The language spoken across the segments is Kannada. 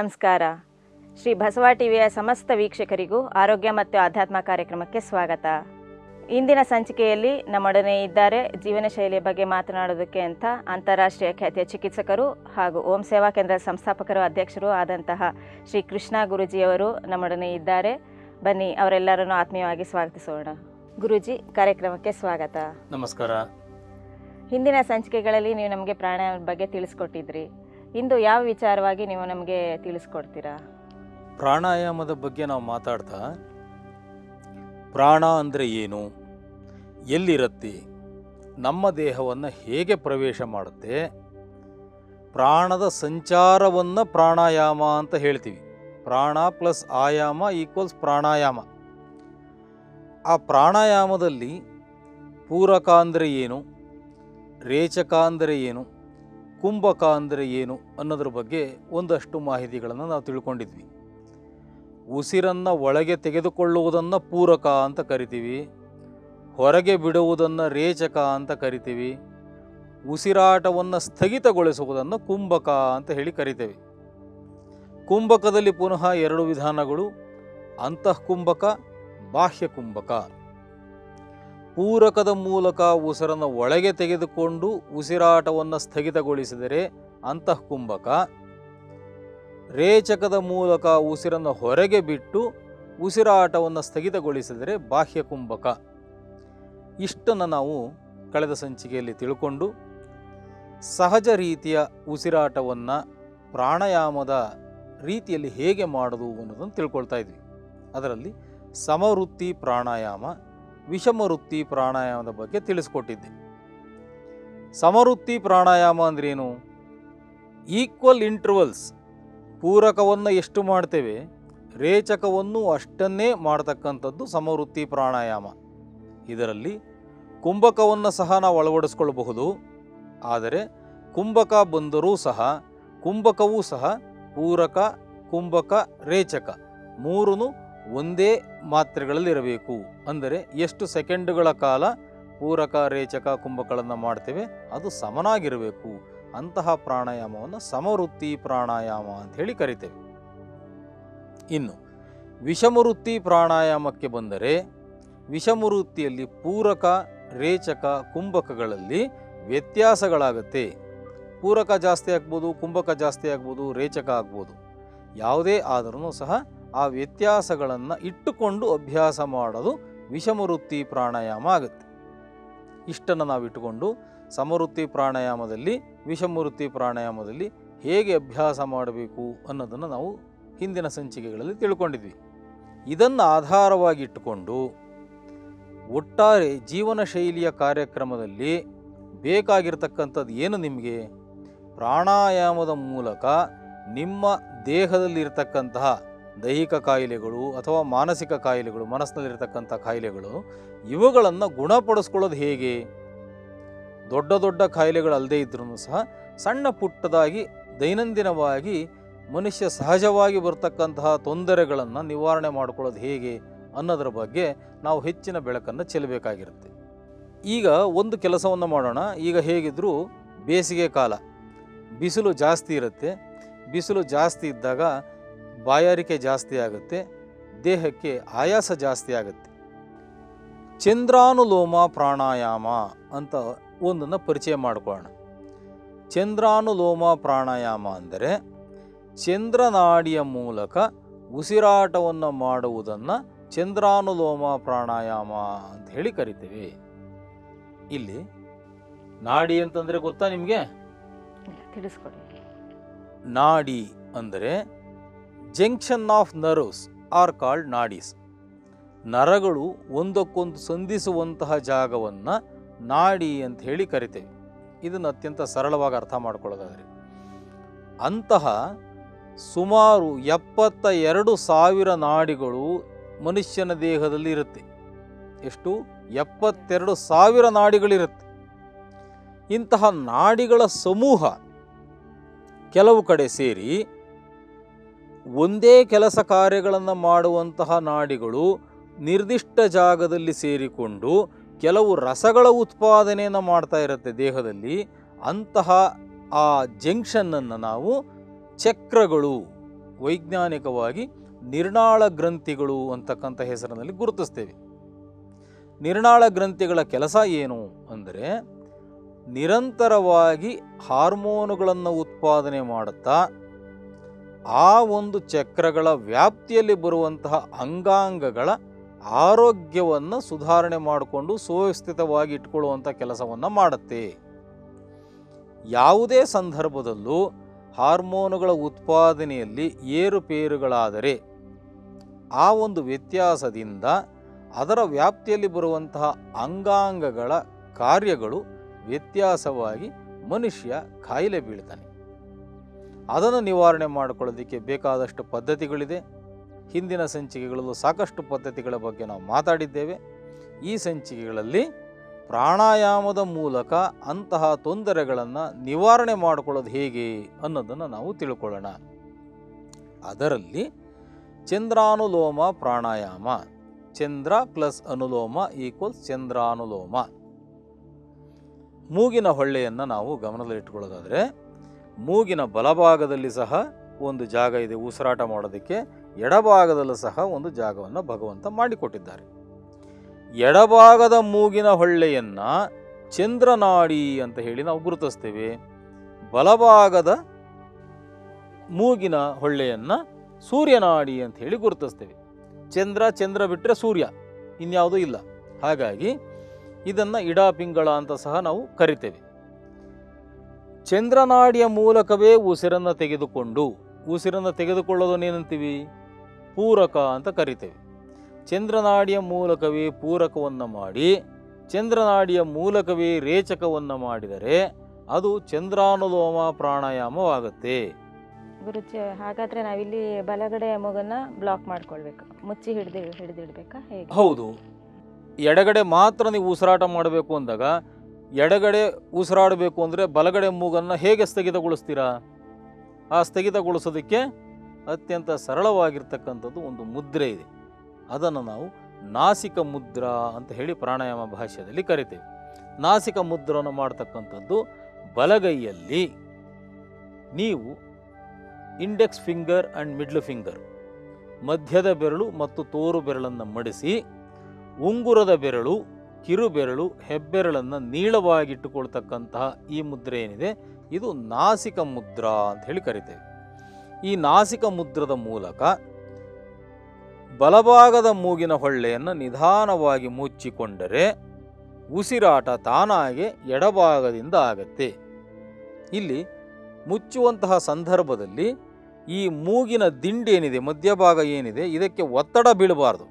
ನಮಸ್ಕಾರ ಶ್ರೀ ಬಸವ ಟಿವಿಯ ಸಮಸ್ತ ವೀಕ್ಷಕರಿಗೂ ಆರೋಗ್ಯ ಮತ್ತು ಆಧ್ಯಾತ್ಮ ಕಾರ್ಯಕ್ರಮಕ್ಕೆ ಸ್ವಾಗತ ಇಂದಿನ ಸಂಚಿಕೆಯಲ್ಲಿ ನಮ್ಮೊಡನೆ ಇದ್ದಾರೆ ಜೀವನ ಶೈಲಿಯ ಬಗ್ಗೆ ಮಾತನಾಡೋದಕ್ಕೆ ಅಂತ ಅಂತಾರಾಷ್ಟ್ರೀಯ ಖ್ಯಾತಿಯ ಚಿಕಿತ್ಸಕರು ಹಾಗೂ ಓಂ ಸೇವಾ ಕೇಂದ್ರದ ಸಂಸ್ಥಾಪಕರು ಅಧ್ಯಕ್ಷರು ಆದಂತಹ ಶ್ರೀ ಕೃಷ್ಣ ಗುರುಜಿಯವರು ನಮ್ಮೊಡನೆ ಇದ್ದಾರೆ ಬನ್ನಿ ಅವರೆಲ್ಲರನ್ನು ಆತ್ಮೀಯವಾಗಿ ಸ್ವಾಗತಿಸೋಣ ಗುರುಜಿ ಕಾರ್ಯಕ್ರಮಕ್ಕೆ ಸ್ವಾಗತ ನಮಸ್ಕಾರ ಹಿಂದಿನ ಸಂಚಿಕೆಗಳಲ್ಲಿ ನೀವು ನಮಗೆ ಪ್ರಾಣಾಯಾಮದ ಬಗ್ಗೆ ತಿಳಿಸ್ಕೊಟ್ಟಿದ್ರಿ ಇಂದು ಯಾವ ವಿಚಾರವಾಗಿ ನೀವು ನಮಗೆ ತಿಳಿಸ್ಕೊಡ್ತೀರಾ ಪ್ರಾಣಾಯಾಮದ ಬಗ್ಗೆ ನಾವು ಮಾತಾಡ್ತಾ ಪ್ರಾಣ ಅಂದರೆ ಏನು ಎಲ್ಲಿರುತ್ತೆ ನಮ್ಮ ದೇಹವನ್ನು ಹೇಗೆ ಪ್ರವೇಶ ಮಾಡುತ್ತೆ ಪ್ರಾಣದ ಸಂಚಾರವನ್ನು ಪ್ರಾಣಾಯಾಮ ಅಂತ ಹೇಳ್ತೀವಿ ಪ್ರಾಣ ಪ್ಲಸ್ ಆಯಾಮ ಈಕ್ವಲ್ಸ್ ಪ್ರಾಣಾಯಾಮ ಆ ಪ್ರಾಣಾಯಾಮದಲ್ಲಿ ಪೂರಕ ಅಂದರೆ ಏನು ರೇಚಕ ಅಂದರೆ ಏನು ಕುಂಭಕ ಅಂದರೆ ಏನು ಅನ್ನೋದ್ರ ಬಗ್ಗೆ ಒಂದಷ್ಟು ಮಾಹಿತಿಗಳನ್ನು ನಾವು ತಿಳ್ಕೊಂಡಿದ್ವಿ ಉಸಿರನ್ನು ಒಳಗೆ ತೆಗೆದುಕೊಳ್ಳುವುದನ್ನು ಪೂರಕ ಅಂತ ಕರಿತೀವಿ ಹೊರಗೆ ಬಿಡುವುದನ್ನು ರೇಚಕ ಅಂತ ಕರಿತೀವಿ ಉಸಿರಾಟವನ್ನು ಸ್ಥಗಿತಗೊಳಿಸುವುದನ್ನು ಕುಂಭಕ ಅಂತ ಹೇಳಿ ಕರಿತೇವೆ ಕುಂಭಕದಲ್ಲಿ ಪುನಃ ಎರಡು ವಿಧಾನಗಳು ಅಂತಃಕುಂಭಕ ಬಾಹ್ಯ ಕುಂಭಕ ಪೂರಕದ ಮೂಲಕ ಉಸಿರನ್ನು ಒಳಗೆ ತೆಗೆದುಕೊಂಡು ಉಸಿರಾಟವನ್ನು ಸ್ಥಗಿತಗೊಳಿಸಿದರೆ ಅಂತಃಕುಂಭಕ ರೇಚಕದ ಮೂಲಕ ಉಸಿರನ್ನು ಹೊರಗೆ ಬಿಟ್ಟು ಉಸಿರಾಟವನ್ನು ಸ್ಥಗಿತಗೊಳಿಸಿದರೆ ಬಾಹ್ಯ ಕುಂಭಕ ಇಷ್ಟನ್ನು ನಾವು ಕಳೆದ ಸಂಚಿಕೆಯಲ್ಲಿ ತಿಳ್ಕೊಂಡು ಸಹಜ ರೀತಿಯ ಉಸಿರಾಟವನ್ನು ಪ್ರಾಣಾಯಾಮದ ರೀತಿಯಲ್ಲಿ ಹೇಗೆ ಮಾಡೋದು ಅನ್ನೋದನ್ನು ತಿಳ್ಕೊಳ್ತಾ ಇದ್ವಿ ಅದರಲ್ಲಿ ಸಮವೃತ್ತಿ ಪ್ರಾಣಾಯಾಮ ವಿಷಮವೃತ್ತಿ ಪ್ರಾಣಾಯಾಮದ ಬಗ್ಗೆ ತಿಳಿಸ್ಕೊಟ್ಟಿದ್ದೆ ಸಮವೃತ್ತಿ ಪ್ರಾಣಾಯಾಮ ಅಂದ್ರೇನು ಈಕ್ವಲ್ ಇಂಟರ್ವಲ್ಸ್ ಪೂರಕವನ್ನು ಎಷ್ಟು ಮಾಡ್ತೇವೆ ರೇಚಕವನ್ನು ಅಷ್ಟನ್ನೇ ಮಾಡ್ತಕ್ಕಂಥದ್ದು ಸಮವೃತ್ತಿ ಪ್ರಾಣಾಯಾಮ ಇದರಲ್ಲಿ ಕುಂಭಕವನ್ನು ಸಹ ನಾವು ಅಳವಡಿಸ್ಕೊಳ್ಬಹುದು ಆದರೆ ಕುಂಭಕ ಬಂದರೂ ಸಹ ಕುಂಭಕವೂ ಸಹ ಪೂರಕ ಕುಂಭಕ ರೇಚಕ ಮೂರೂ ಒಂದೇ ಮಾತ್ರೆಗಳಲ್ಲಿರಬೇಕು ಅಂದರೆ ಎಷ್ಟು ಸೆಕೆಂಡುಗಳ ಕಾಲ ಪೂರಕ ರೇಚಕ ಕುಂಭಗಳನ್ನು ಮಾಡ್ತೇವೆ ಅದು ಸಮನಾಗಿರಬೇಕು ಅಂತಹ ಪ್ರಾಣಾಯಾಮವನ್ನು ಸಮವೃತ್ತಿ ಪ್ರಾಣಾಯಾಮ ಅಂತ ಹೇಳಿ ಕರಿತೇವೆ ಇನ್ನು ವಿಷಮವೃತ್ತಿ ಪ್ರಾಣಾಯಾಮಕ್ಕೆ ಬಂದರೆ ವಿಷಮವೃತ್ತಿಯಲ್ಲಿ ಪೂರಕ ರೇಚಕ ಕುಂಭಕಗಳಲ್ಲಿ ವ್ಯತ್ಯಾಸಗಳಾಗುತ್ತೆ ಪೂರಕ ಜಾಸ್ತಿ ಆಗ್ಬೋದು ಕುಂಭಕ ಜಾಸ್ತಿ ಆಗ್ಬೋದು ರೇಚಕ ಆಗ್ಬೋದು ಯಾವುದೇ ಆದರೂ ಸಹ ಆ ವ್ಯತ್ಯಾಸಗಳನ್ನು ಇಟ್ಟುಕೊಂಡು ಅಭ್ಯಾಸ ಮಾಡೋದು ವಿಷಮವೃತ್ತಿ ಪ್ರಾಣಾಯಾಮ ಆಗುತ್ತೆ ಇಷ್ಟನ್ನು ನಾವು ಇಟ್ಟುಕೊಂಡು ಸಮವೃತ್ತಿ ಪ್ರಾಣಾಯಾಮದಲ್ಲಿ ವಿಷಮವೃತ್ತಿ ಪ್ರಾಣಾಯಾಮದಲ್ಲಿ ಹೇಗೆ ಅಭ್ಯಾಸ ಮಾಡಬೇಕು ಅನ್ನೋದನ್ನು ನಾವು ಹಿಂದಿನ ಸಂಚಿಕೆಗಳಲ್ಲಿ ತಿಳ್ಕೊಂಡಿದ್ವಿ ಇದನ್ನು ಆಧಾರವಾಗಿಟ್ಟುಕೊಂಡು ಒಟ್ಟಾರೆ ಜೀವನ ಶೈಲಿಯ ಕಾರ್ಯಕ್ರಮದಲ್ಲಿ ಬೇಕಾಗಿರ್ತಕ್ಕಂಥದ್ದು ಏನು ನಿಮಗೆ ಪ್ರಾಣಾಯಾಮದ ಮೂಲಕ ನಿಮ್ಮ ದೇಹದಲ್ಲಿರ್ತಕ್ಕಂತಹ ದೈಹಿಕ ಕಾಯಿಲೆಗಳು ಅಥವಾ ಮಾನಸಿಕ ಕಾಯಿಲೆಗಳು ಮನಸ್ಸಿನಲ್ಲಿರ್ತಕ್ಕಂಥ ಕಾಯಿಲೆಗಳು ಇವುಗಳನ್ನು ಗುಣಪಡಿಸ್ಕೊಳ್ಳೋದು ಹೇಗೆ ದೊಡ್ಡ ದೊಡ್ಡ ಕಾಯಿಲೆಗಳಲ್ಲದೇ ಇದ್ರೂ ಸಹ ಸಣ್ಣ ಪುಟ್ಟದಾಗಿ ದೈನಂದಿನವಾಗಿ ಮನುಷ್ಯ ಸಹಜವಾಗಿ ಬರ್ತಕ್ಕಂತಹ ತೊಂದರೆಗಳನ್ನು ನಿವಾರಣೆ ಮಾಡ್ಕೊಳ್ಳೋದು ಹೇಗೆ ಅನ್ನೋದರ ಬಗ್ಗೆ ನಾವು ಹೆಚ್ಚಿನ ಬೆಳಕನ್ನು ಚೆಲ್ಲಬೇಕಾಗಿರುತ್ತೆ ಈಗ ಒಂದು ಕೆಲಸವನ್ನು ಮಾಡೋಣ ಈಗ ಹೇಗಿದ್ದರೂ ಬೇಸಿಗೆ ಕಾಲ ಬಿಸಿಲು ಜಾಸ್ತಿ ಇರುತ್ತೆ ಬಿಸಿಲು ಜಾಸ್ತಿ ಇದ್ದಾಗ ಬಾಯಾರಿಕೆ ಜಾಸ್ತಿ ಆಗುತ್ತೆ ದೇಹಕ್ಕೆ ಆಯಾಸ ಜಾಸ್ತಿ ಆಗುತ್ತೆ ಚಂದ್ರಾನುಲೋಮ ಪ್ರಾಣಾಯಾಮ ಅಂತ ಒಂದನ್ನು ಪರಿಚಯ ಮಾಡಿಕೊಳ್ಳೋಣ ಚಂದ್ರಾನುಲೋಮ ಪ್ರಾಣಾಯಾಮ ಅಂದರೆ ಚಂದ್ರನಾಡಿಯ ಮೂಲಕ ಉಸಿರಾಟವನ್ನು ಮಾಡುವುದನ್ನು ಚಂದ್ರಾನುಲೋಮ ಪ್ರಾಣಾಯಾಮ ಅಂತ ಹೇಳಿ ಕರಿತೇವೆ ಇಲ್ಲಿ ನಾಡಿ ಅಂತಂದರೆ ಗೊತ್ತಾ ನಿಮಗೆ ತಿಳಿಸ್ಕೊಡಿ ನಾಡಿ ಅಂದರೆ junction of nerves are called nadis ನರಗಳು ಒಂದಕ್ಕೊಂದು ಸಂಧಿಸುವಂತಹ ಜಾಗವನ್ನು ನಾಡಿ ಅಂತ ಹೇಳಿ ಕರಿತೇವೆ ಇದನ್ನು ಅತ್ಯಂತ ಸರಳವಾಗಿ ಅರ್ಥ ಮಾಡ್ಕೊಳ್ಳೋದಾದರೆ ಅಂತಹ ಸುಮಾರು ಎಪ್ಪತ್ತ ಎರಡು ಸಾವಿರ ನಾಡಿಗಳು ಮನುಷ್ಯನ ದೇಹದಲ್ಲಿ ಇರುತ್ತೆ ಎಷ್ಟು ಎಪ್ಪತ್ತೆರಡು ಸಾವಿರ ನಾಡಿಗಳಿರುತ್ತೆ ಇಂತಹ ನಾಡಿಗಳ ಸಮೂಹ ಕೆಲವು ಕಡೆ ಸೇರಿ ಒಂದೇ ಕೆಲಸ ಕಾರ್ಯಗಳನ್ನು ಮಾಡುವಂತಹ ನಾಡಿಗಳು ನಿರ್ದಿಷ್ಟ ಜಾಗದಲ್ಲಿ ಸೇರಿಕೊಂಡು ಕೆಲವು ರಸಗಳ ಉತ್ಪಾದನೆಯನ್ನು ಮಾಡ್ತಾ ಇರುತ್ತೆ ದೇಹದಲ್ಲಿ ಅಂತಹ ಆ ಜಂಕ್ಷನ್ನನ್ನು ನಾವು ಚಕ್ರಗಳು ವೈಜ್ಞಾನಿಕವಾಗಿ ನಿರ್ನಾಳ ಗ್ರಂಥಿಗಳು ಅಂತಕ್ಕಂಥ ಹೆಸರಿನಲ್ಲಿ ಗುರುತಿಸ್ತೇವೆ ನಿರ್ನಾಳ ಗ್ರಂಥಿಗಳ ಕೆಲಸ ಏನು ಅಂದರೆ ನಿರಂತರವಾಗಿ ಹಾರ್ಮೋನುಗಳನ್ನು ಉತ್ಪಾದನೆ ಮಾಡುತ್ತಾ ಆ ಒಂದು ಚಕ್ರಗಳ ವ್ಯಾಪ್ತಿಯಲ್ಲಿ ಬರುವಂತಹ ಅಂಗಾಂಗಗಳ ಆರೋಗ್ಯವನ್ನು ಸುಧಾರಣೆ ಮಾಡಿಕೊಂಡು ಸುವ್ಯವಸ್ಥಿತವಾಗಿ ಇಟ್ಕೊಳ್ಳುವಂಥ ಕೆಲಸವನ್ನು ಮಾಡುತ್ತೆ ಯಾವುದೇ ಸಂದರ್ಭದಲ್ಲೂ ಹಾರ್ಮೋನುಗಳ ಉತ್ಪಾದನೆಯಲ್ಲಿ ಏರುಪೇರುಗಳಾದರೆ ಆ ಒಂದು ವ್ಯತ್ಯಾಸದಿಂದ ಅದರ ವ್ಯಾಪ್ತಿಯಲ್ಲಿ ಬರುವಂತಹ ಅಂಗಾಂಗಗಳ ಕಾರ್ಯಗಳು ವ್ಯತ್ಯಾಸವಾಗಿ ಮನುಷ್ಯ ಕಾಯಿಲೆ ಬೀಳ್ತಾನೆ ಅದನ್ನು ನಿವಾರಣೆ ಮಾಡಿಕೊಳ್ಳೋದಕ್ಕೆ ಬೇಕಾದಷ್ಟು ಪದ್ಧತಿಗಳಿದೆ ಹಿಂದಿನ ಸಂಚಿಕೆಗಳಲ್ಲೂ ಸಾಕಷ್ಟು ಪದ್ಧತಿಗಳ ಬಗ್ಗೆ ನಾವು ಮಾತಾಡಿದ್ದೇವೆ ಈ ಸಂಚಿಕೆಗಳಲ್ಲಿ ಪ್ರಾಣಾಯಾಮದ ಮೂಲಕ ಅಂತಹ ತೊಂದರೆಗಳನ್ನು ನಿವಾರಣೆ ಮಾಡಿಕೊಳ್ಳೋದು ಹೇಗೆ ಅನ್ನೋದನ್ನು ನಾವು ತಿಳ್ಕೊಳ್ಳೋಣ ಅದರಲ್ಲಿ ಚಂದ್ರಾನುಲೋಮ ಪ್ರಾಣಾಯಾಮ ಚಂದ್ರ ಪ್ಲಸ್ ಅನುಲೋಮ ಈಕ್ವಲ್ಸ್ ಚಂದ್ರಾನುಲೋಮ ಮೂಗಿನ ಹೊಳ್ಳೆಯನ್ನು ನಾವು ಗಮನದಲ್ಲಿಟ್ಟುಕೊಳ್ಳೋದಾದರೆ ಮೂಗಿನ ಬಲಭಾಗದಲ್ಲಿ ಸಹ ಒಂದು ಜಾಗ ಇದೆ ಉಸಿರಾಟ ಮಾಡೋದಕ್ಕೆ ಎಡಭಾಗದಲ್ಲೂ ಸಹ ಒಂದು ಜಾಗವನ್ನು ಭಗವಂತ ಮಾಡಿಕೊಟ್ಟಿದ್ದಾರೆ ಎಡಭಾಗದ ಮೂಗಿನ ಹೊಳ್ಳೆಯನ್ನು ಚಂದ್ರನಾಡಿ ಅಂತ ಹೇಳಿ ನಾವು ಗುರುತಿಸ್ತೇವೆ ಬಲಭಾಗದ ಮೂಗಿನ ಹೊಳ್ಳೆಯನ್ನು ಸೂರ್ಯನಾಡಿ ಅಂತ ಹೇಳಿ ಗುರುತಿಸ್ತೇವೆ ಚಂದ್ರ ಚಂದ್ರ ಬಿಟ್ಟರೆ ಸೂರ್ಯ ಇನ್ಯಾವುದೂ ಇಲ್ಲ ಹಾಗಾಗಿ ಇದನ್ನು ಇಡಾಪಿಂಗಳ ಅಂತ ಸಹ ನಾವು ಕರಿತೇವೆ ಚಂದ್ರನಾಡಿಯ ಮೂಲಕವೇ ಉಸಿರನ್ನು ತೆಗೆದುಕೊಂಡು ಉಸಿರನ್ನು ತೆಗೆದುಕೊಳ್ಳೋದನ್ನು ಏನಂತೀವಿ ಪೂರಕ ಅಂತ ಕರಿತೇವೆ ಚಂದ್ರನಾಡಿಯ ಮೂಲಕವೇ ಪೂರಕವನ್ನು ಮಾಡಿ ಚಂದ್ರನಾಡಿಯ ಮೂಲಕವೇ ರೇಚಕವನ್ನು ಮಾಡಿದರೆ ಅದು ಚಂದ್ರಾನುಲೋಮ ಪ್ರಾಣಾಯಾಮವಾಗುತ್ತೆ ಗುರುಜಿ ಹಾಗಾದ್ರೆ ನಾವಿಲ್ಲಿ ಬಲಗಡೆ ಮೂಗನ್ನ ಬ್ಲಾಕ್ ಮಾಡ್ಕೊಳ್ಬೇಕು ಮುಚ್ಚಿ ಹಿಡ್ದು ಹಿಡಿದಿಡ್ಬೇಕಾ ಹೇಗೆ ಹೌದು ಎಡಗಡೆ ಮಾತ್ರ ನೀವು ಉಸಿರಾಟ ಮಾಡಬೇಕು ಅಂದಾಗ ಎಡಗಡೆ ಉಸಿರಾಡಬೇಕು ಅಂದರೆ ಬಲಗಡೆ ಮೂಗನ್ನು ಹೇಗೆ ಸ್ಥಗಿತಗೊಳಿಸ್ತೀರಾ ಆ ಸ್ಥಗಿತಗೊಳಿಸೋದಕ್ಕೆ ಅತ್ಯಂತ ಸರಳವಾಗಿರ್ತಕ್ಕಂಥದ್ದು ಒಂದು ಮುದ್ರೆ ಇದೆ ಅದನ್ನು ನಾವು ನಾಸಿಕ ಮುದ್ರಾ ಅಂತ ಹೇಳಿ ಪ್ರಾಣಾಯಾಮ ಭಾಷೆಯಲ್ಲಿ ಕರಿತೇವೆ ನಾಸಿಕ ಮುದ್ರವನ್ನು ಮಾಡ್ತಕ್ಕಂಥದ್ದು ಬಲಗೈಯಲ್ಲಿ ನೀವು index finger and middle finger ಮಧ್ಯದ ಬೆರಳು ಮತ್ತು ತೋರು ಬೆರಳನ್ನು ಮಡಿಸಿ ಉಂಗುರದ ಬೆರಳು ಕಿರು ಬೆರಳು ಹೆಬ್ಬೆರಳನ್ನು ನೀಳವಾಗಿಟ್ಟುಕೊಳ್ತಕ್ಕಂತಹ ಈ ಮುದ್ರೆ ಏನಿದೆ ಇದು ನಾಸಿಕ ಮುದ್ರಾ ಅಂತ ಹೇಳಿ ಕರಿತೇವೆ ಈ ನಾಸಿಕ ಮುದ್ರದ ಮೂಲಕ ಬಲಭಾಗದ ಮೂಗಿನ ಹೊಳ್ಳೆಯನ್ನು ನಿಧಾನವಾಗಿ ಮುಚ್ಚಿಕೊಂಡರೆ ಉಸಿರಾಟ ತಾನಾಗೆ ಎಡಭಾಗದಿಂದ ಆಗತ್ತೆ ಇಲ್ಲಿ ಮುಚ್ಚುವಂತಹ ಸಂದರ್ಭದಲ್ಲಿ ಈ ಮೂಗಿನ ದಿಂಡು ಏನಿದೆ ಮಧ್ಯಭಾಗ ಏನಿದೆ ಇದಕ್ಕೆ ಒತ್ತಡ ಬೀಳಬಾರ್ದು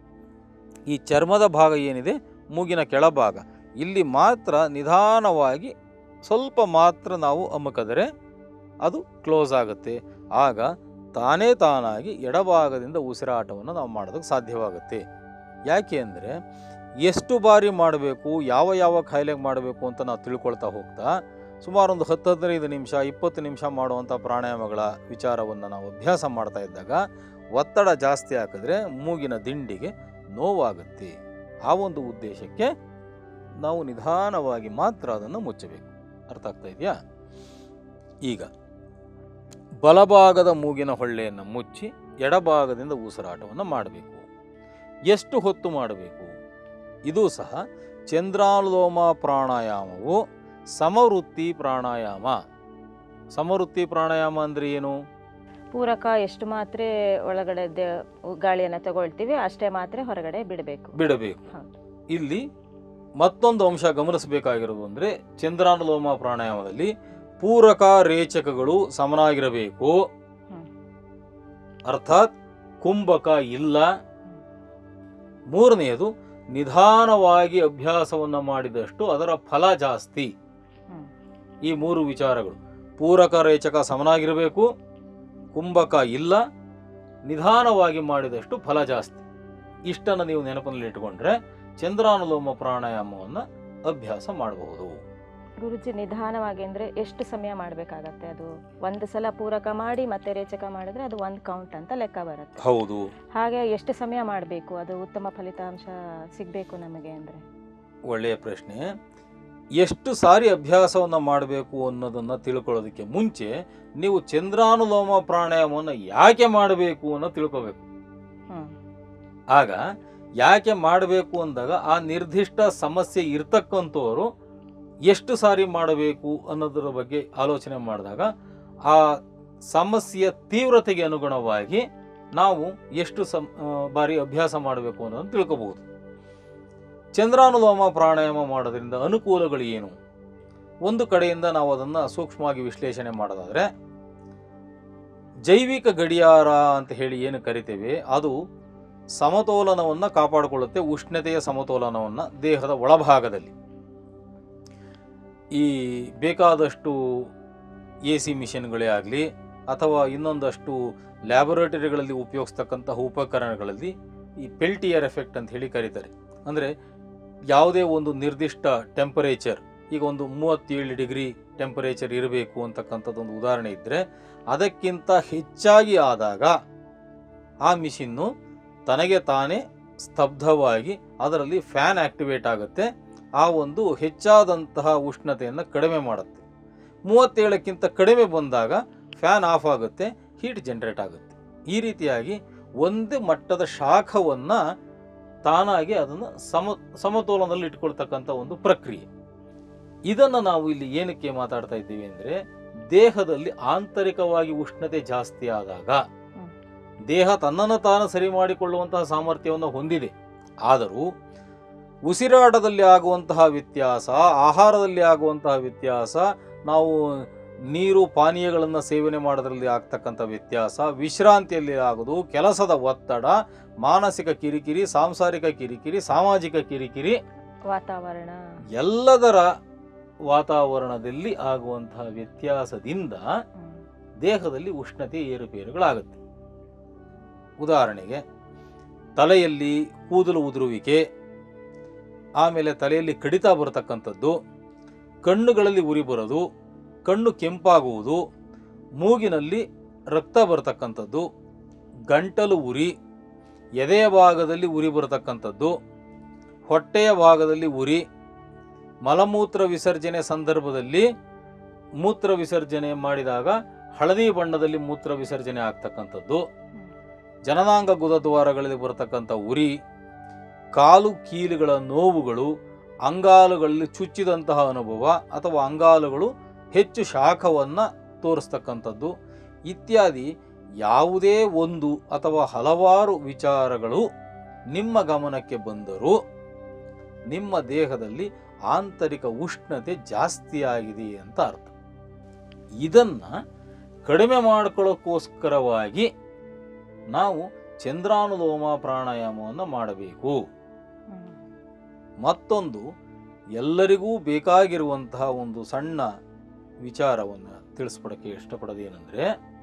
ಈ ಚರ್ಮದ ಭಾಗ ಏನಿದೆ ಮೂಗಿನ ಕೆಳಭಾಗ ಇಲ್ಲಿ ಮಾತ್ರ ನಿಧಾನವಾಗಿ ಸ್ವಲ್ಪ ಮಾತ್ರ ನಾವು ಅಮುಕಿದರೆ ಅದು ಕ್ಲೋಸ್ ಆಗುತ್ತೆ ಆಗ ತಾನೇ ತಾನಾಗಿ ಎಡಭಾಗದಿಂದ ಉಸಿರಾಟವನ್ನು ನಾವು ಮಾಡೋದಕ್ಕೆ ಸಾಧ್ಯವಾಗುತ್ತೆ ಯಾಕೆ ಅಂದರೆ ಎಷ್ಟು ಬಾರಿ ಮಾಡಬೇಕು ಯಾವ ಯಾವ ಕಾಯಿಲೆಗೆ ಮಾಡಬೇಕು ಅಂತ ನಾವು ತಿಳ್ಕೊಳ್ತಾ ಹೋಗ್ತಾ ಸುಮಾರು ಒಂದು ಹತ್ತು ಹದಿನೈದು ನಿಮಿಷ ಇಪ್ಪತ್ತು ನಿಮಿಷ ಮಾಡುವಂಥ ಪ್ರಾಣಾಯಾಮಗಳ ವಿಚಾರವನ್ನು ನಾವು ಅಭ್ಯಾಸ ಮಾಡ್ತಾ ಇದ್ದಾಗ ಒತ್ತಡ ಜಾಸ್ತಿ ಹಾಕಿದ್ರೆ ಮೂಗಿನ ದಿಂಡಿಗೆ ನೋವಾಗುತ್ತೆ ಆ ಒಂದು ಉದ್ದೇಶಕ್ಕೆ ನಾವು ನಿಧಾನವಾಗಿ ಮಾತ್ರ ಅದನ್ನು ಮುಚ್ಚಬೇಕು ಅರ್ಥ ಆಗ್ತಾ ಇದೆಯಾ ಈಗ ಬಲಭಾಗದ ಮೂಗಿನ ಹೊಳ್ಳೆಯನ್ನು ಮುಚ್ಚಿ ಎಡಭಾಗದಿಂದ ಉಸಿರಾಟವನ್ನು ಮಾಡಬೇಕು ಎಷ್ಟು ಹೊತ್ತು ಮಾಡಬೇಕು ಇದು ಸಹ ಚಂದ್ರಾನುಲೋಮ ಪ್ರಾಣಾಯಾಮವು ಸಮವೃತ್ತಿ ಪ್ರಾಣಾಯಾಮ ಸಮವೃತ್ತಿ ಪ್ರಾಣಾಯಾಮ ಅಂದರೆ ಏನು ಪೂರಕ ಎಷ್ಟು ಮಾತ್ರ ಒಳಗಡೆ ದೆ- ಗಾಳಿಯನ್ನ ತಗೊಳ್ತೀವಿ ಅಷ್ಟೇ ಮಾತ್ರ ಹೊರಗಡೆ ಬಿಡಬೇಕು ಬಿಡಬೇಕು ಹೌದು. ಇಲ್ಲಿ ಮತ್ತೊಂದು ಅಂಶ ಗಮನಿಸಬೇಕಾಗಿರೋದು ಅಂದರೆ ಚಂದ್ರಾನುಲೋಮ ಪ್ರಾಣಾಯಾಮದಲ್ಲಿ ಪೂರಕ ರೇಚಕಗಳು ಸಮನಾಗಿರಬೇಕು ಹ್ಮ್. ಅರ್ಥಾತ್ ಕುಂಭಕ ಇಲ್ಲ ಮೂರನೆಯದು ನಿಧಾನವಾಗಿ ಅಭ್ಯಾಸವನ್ನು ಮಾಡಿದಷ್ಟು ಅದರ ಫಲ ಜಾಸ್ತಿ ಹ್ಮ್. ಈ ಮೂರು ವಿಚಾರಗಳು ಪೂರಕ ರೇಚಕ ಸಮನಾಗಿರಬೇಕು ಕುಂಭಕ ಇಲ್ಲ ನಿಧಾನವಾಗಿ ಮಾಡಿದಷ್ಟು ಫಲ ಜಾಸ್ತಿ ಇಷ್ಟನ್ನು ನೀವು ನೆನಪಿನಲ್ಲಿ ಇಟ್ಟುಕೊಂಡ್ರೆ ಚಂದ್ರಾನುಲೋಮ ಪ್ರಾಣಾಯಾಮವನ್ನು ಅಭ್ಯಾಸ ಮಾಡಬಹುದು ಗುರುಜಿ ನಿಧಾನವಾಗಿ ಅಂದ್ರೆ ಎಷ್ಟು ಸಮಯ ಮಾಡಬೇಕಾಗತ್ತೆ ಅದು ಒಂದು ಸಲ ಪೂರಕ ಮಾಡಿ ಮತ್ತೆ ರೇಚಕ ಮಾಡಿದ್ರೆ ಅದು ಒಂದು ಕೌಂಟ್ ಅಂತ ಲೆಕ್ಕ ಬರುತ್ತೆ ಹೌದು ಹಾಗೆ ಎಷ್ಟು ಸಮಯ ಮಾಡಬೇಕು ಅದು ಉತ್ತಮ ಫಲಿತಾಂಶ ಸಿಗಬೇಕು ನಮಗೆ ಅಂದ್ರೆ ಒಳ್ಳೆಯ ಪ್ರಶ್ನೆ ಎಷ್ಟು ಸಾರಿ ಅಭ್ಯಾಸವನ್ನು ಮಾಡಬೇಕು ಅನ್ನೋದನ್ನು ತಿಳ್ಕೊಳ್ಳೋದಕ್ಕೆ ಮುಂಚೆ ನೀವು ಚಂದ್ರಾನುಲೋಮ ಪ್ರಾಣಾಯಾಮವನ್ನು ಯಾಕೆ ಮಾಡಬೇಕು ಅನ್ನೋ ತಿಳ್ಕೋಬೇಕು ಹ್ಮ್ ಆಗ ಯಾಕೆ ಮಾಡಬೇಕು ಅಂದಾಗ ಆ ನಿರ್ದಿಷ್ಟ ಸಮಸ್ಯೆ ಇರ್ತಕ್ಕಂಥವರು ಎಷ್ಟು ಸಾರಿ ಮಾಡಬೇಕು ಅನ್ನೋದರ ಬಗ್ಗೆ ಆಲೋಚನೆ ಮಾಡಿದಾಗ ಆ ಸಮಸ್ಯೆಯ ತೀವ್ರತೆಗೆ ಅನುಗುಣವಾಗಿ ನಾವು ಎಷ್ಟು ಸಂ ಆ, ಬಾರಿ ಅಭ್ಯಾಸ ಮಾಡಬೇಕು ಅನ್ನೋದನ್ನು ತಿಳ್ಕೋಬಹುದು ಚಂದ್ರಾನುಲೋಮ ಪ್ರಾಣಾಯಾಮ ಮಾಡೋದ್ರಿಂದ ಅನುಕೂಲಗಳು ಏನು ಒಂದು ಕಡೆಯಿಂದ ನಾವು ಅದನ್ನು ಸೂಕ್ಷ್ಮವಾಗಿ ವಿಶ್ಲೇಷಣೆ ಮಾಡೋದಾದರೆ ಜೈವಿಕ ಗಡಿಯಾರ ಅಂತ ಹೇಳಿ ಏನು ಕರಿತೇವೆ ಅದು ಸಮತೋಲನವನ್ನು ಕಾಪಾಡಿಕೊಳ್ಳುತ್ತೆ ಉಷ್ಣತೆಯ ಸಮತೋಲನವನ್ನು ದೇಹದ ಒಳಭಾಗದಲ್ಲಿ ಈ ಬೇಕಾದಷ್ಟು ಎ ಸಿ ಮಿಷನ್ಗಳೇ ಆಗಲಿ ಅಥವಾ ಇನ್ನೊಂದಷ್ಟು ಲ್ಯಾಬೊರೇಟರಿಗಳಲ್ಲಿ ಉಪಯೋಗಿಸ್ತಕ್ಕಂತಹ ಉಪಕರಣಗಳಲ್ಲಿ ಈ ಪೆಲ್ಟಿಯರ್ ಎಫೆಕ್ಟ್ ಅಂತ ಹೇಳಿ ಕರೀತಾರೆ ಅಂದರೆ ಯಾವುದೇ ಒಂದು ನಿರ್ದಿಷ್ಟ ಟೆಂಪರೇಚರ್ ಈಗ ಒಂದು ಮೂವತ್ತೇಳು ಡಿಗ್ರಿ ಟೆಂಪರೇಚರ್ ಇರಬೇಕು ಅಂತಕ್ಕಂಥದ್ದೊಂದು ಉದಾಹರಣೆ ಇದ್ದರೆ ಅದಕ್ಕಿಂತ ಹೆಚ್ಚಾಗಿ ಆದಾಗ ಆ ಮಿಷಿನ್ನು ತನಗೆ ತಾನೇ ಸ್ತಬ್ಧವಾಗಿ ಅದರಲ್ಲಿ ಫ್ಯಾನ್ ಆಕ್ಟಿವೇಟ್ ಆಗುತ್ತೆ ಆ ಒಂದು ಹೆಚ್ಚಾದಂತಹ ಉಷ್ಣತೆಯನ್ನು ಕಡಿಮೆ ಮಾಡುತ್ತೆ ಮೂವತ್ತೇಳಕ್ಕಿಂತ ಕಡಿಮೆ ಬಂದಾಗ ಫ್ಯಾನ್ ಆಫ್ ಆಗುತ್ತೆ ಹೀಟ್ ಜನರೇಟ್ ಆಗುತ್ತೆ ಈ ರೀತಿಯಾಗಿ ಒಂದು ಮಟ್ಟದ ಶಾಖವನ್ನು ತಾನಾಗಿ ಅದನ್ನು ಸಮ ಸಮತೋಲನದಲ್ಲಿ ಇಟ್ಕೊಳ್ತಕ್ಕಂಥ ಒಂದು ಪ್ರಕ್ರಿಯೆ ಇದನ್ನು ನಾವು ಇಲ್ಲಿ ಏನಕ್ಕೆ ಮಾತಾಡ್ತಾ ಇದ್ದೀವಿ ಅಂದರೆ ದೇಹದಲ್ಲಿ ಆಂತರಿಕವಾಗಿ ಉಷ್ಣತೆ ಜಾಸ್ತಿ ಆದಾಗ ಹ್ಮ್. ದೇಹ ತನ್ನನ್ನು ತಾನು ಸರಿ ಮಾಡಿಕೊಳ್ಳುವಂತಹ ಸಾಮರ್ಥ್ಯವನ್ನು ಹೊಂದಿದೆ ಆದರೂ ಉಸಿರಾಟದಲ್ಲಿ ಆಗುವಂತಹ ವ್ಯತ್ಯಾಸ ಆಹಾರದಲ್ಲಿ ಆಗುವಂತಹ ವ್ಯತ್ಯಾಸ ನಾವು ನೀರು ಪಾನೀಯಗಳನ್ನು ಸೇವನೆ ಮಾಡೋದ್ರಲ್ಲಿ ಆಗ್ತಕ್ಕಂಥ ವ್ಯತ್ಯಾಸ ವಿಶ್ರಾಂತಿಯಲ್ಲಿ ಆಗೋದು ಕೆಲಸದ ಒತ್ತಡ ಮಾನಸಿಕ ಕಿರಿಕಿರಿ ಸಾಂಸಾರಿಕ ಕಿರಿಕಿರಿ ಸಾಮಾಜಿಕ ಕಿರಿಕಿರಿ ವಾತಾವರಣ ಎಲ್ಲದರ ವಾತಾವರಣದಲ್ಲಿ ಆಗುವಂತಹ ವ್ಯತ್ಯಾಸದಿಂದ ಹ್ಮ್. ದೇಹದಲ್ಲಿ ಉಷ್ಣತೆ ಏರುಪೇರುಗಳಾಗುತ್ತೆ ಉದಾಹರಣೆಗೆ ತಲೆಯಲ್ಲಿ ಕೂದಲು ಉದುರುವಿಕೆ ಆಮೇಲೆ ತಲೆಯಲ್ಲಿ ಕಡಿತ ಬರತಕ್ಕಂಥದ್ದು ಕಣ್ಣುಗಳಲ್ಲಿ ಉರಿ ಬರೋದು ಕಣ್ಣು ಕೆಂಪಾಗುವುದು ಮೂಗಿನಲ್ಲಿ ರಕ್ತ ಬರತಕ್ಕಂಥದ್ದು ಗಂಟಲು ಉರಿ ಎದೆಯ ಭಾಗದಲ್ಲಿ ಉರಿ ಬರತಕ್ಕಂಥದ್ದು ಹೊಟ್ಟೆಯ ಭಾಗದಲ್ಲಿ ಉರಿ ಮಲಮೂತ್ರ ವಿಸರ್ಜನೆ ಸಂದರ್ಭದಲ್ಲಿ ಮೂತ್ರ ವಿಸರ್ಜನೆ ಮಾಡಿದಾಗ ಹಳದಿ ಬಣ್ಣದಲ್ಲಿ ಮೂತ್ರ ವಿಸರ್ಜನೆ ಆಗ್ತಕ್ಕಂಥದ್ದು ಜನನಾಂಗ ಗುದದ್ವಾರಗಳಲ್ಲಿ ಬರತಕ್ಕಂಥ ಉರಿ ಕಾಲು ಕೀಲುಗಳ ನೋವುಗಳು ಅಂಗಾಲುಗಳಲ್ಲಿ ಚುಚ್ಚಿದಂತಹ ಅನುಭವ ಅಥವಾ ಅಂಗಾಲುಗಳು ಹೆಚ್ಚು ಶಾಖವನ್ನು ತೋರಿಸ್ತಕ್ಕಂಥದ್ದು ಇತ್ಯಾದಿ ಯಾವುದೇ ಒಂದು ಅಥವಾ ಹಲವಾರು ವಿಚಾರಗಳು ನಿಮ್ಮ ಗಮನಕ್ಕೆ ಬಂದರೂ ನಿಮ್ಮ ದೇಹದಲ್ಲಿ ಆಂತರಿಕ ಉಷ್ಣತೆ ಜಾಸ್ತಿ ಆಗಿದೆ ಅಂತ ಅರ್ಥ ಇದನ್ನ ಕಡಿಮೆ ಮಾಡ್ಕೊಳ್ಳೋಕ್ಕೋಸ್ಕರವಾಗಿ ನಾವು ಚಂದ್ರಾನುಲೋಮ ಪ್ರಾಣಾಯಾಮವನ್ನು ಮಾಡಬೇಕು ಹ್ಮ್. ಮತ್ತೊಂದು ಎಲ್ಲರಿಗೂ ಬೇಕಾಗಿರುವಂತಹ ಒಂದು ಸಣ್ಣ ವಿಚಾರವನ್ನು ತಿಳಿಸ್ಕೊಡಕ್ಕೆ ಇಷ್ಟಪಡೋದೇನೆಂದರೆ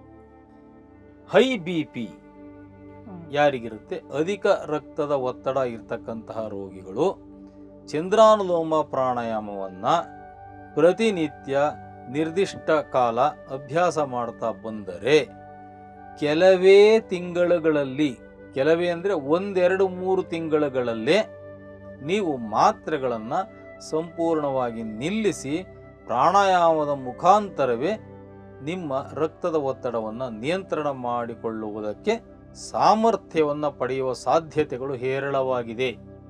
ಹೈ ಬಿ ಪಿ ಹ್ಮ್. ಯಾರಿಗಿರುತ್ತೆ ಅಧಿಕ ರಕ್ತದ ಒತ್ತಡ ಇರ್ತಕ್ಕಂತಹ ರೋಗಿಗಳು ಚಂದ್ರಾನುಲೋಮ ಪ್ರಾಣಾಯಾಮವನ್ನು ಪ್ರತಿನಿತ್ಯ ನಿರ್ದಿಷ್ಟ ಕಾಲ ಅಭ್ಯಾಸ ಮಾಡ್ತಾ ಬಂದರೆ ಕೆಲವೇ ತಿಂಗಳುಗಳಲ್ಲಿ ಕೆಲವೇ ಅಂದರೆ ಒಂದೆರಡು ಮೂರು ತಿಂಗಳುಗಳಲ್ಲೇ ನೀವು ಮಾತ್ರೆಗಳನ್ನು ಸಂಪೂರ್ಣವಾಗಿ ನಿಲ್ಲಿಸಿ ಪ್ರಾಣಾಯಾಮದ ಮುಖಾಂತರವೇ ನಿಮ್ಮ ರಕ್ತದ ಒತ್ತಡವನ್ನು ನಿಯಂತ್ರಣ ಮಾಡಿಕೊಳ್ಳುವುದಕ್ಕೆ ಸಾಮರ್ಥ್ಯವನ್ನು ಪಡೆಯುವ ಸಾಧ್ಯತೆಗಳು ಹೇರಳವಾಗಿದೆ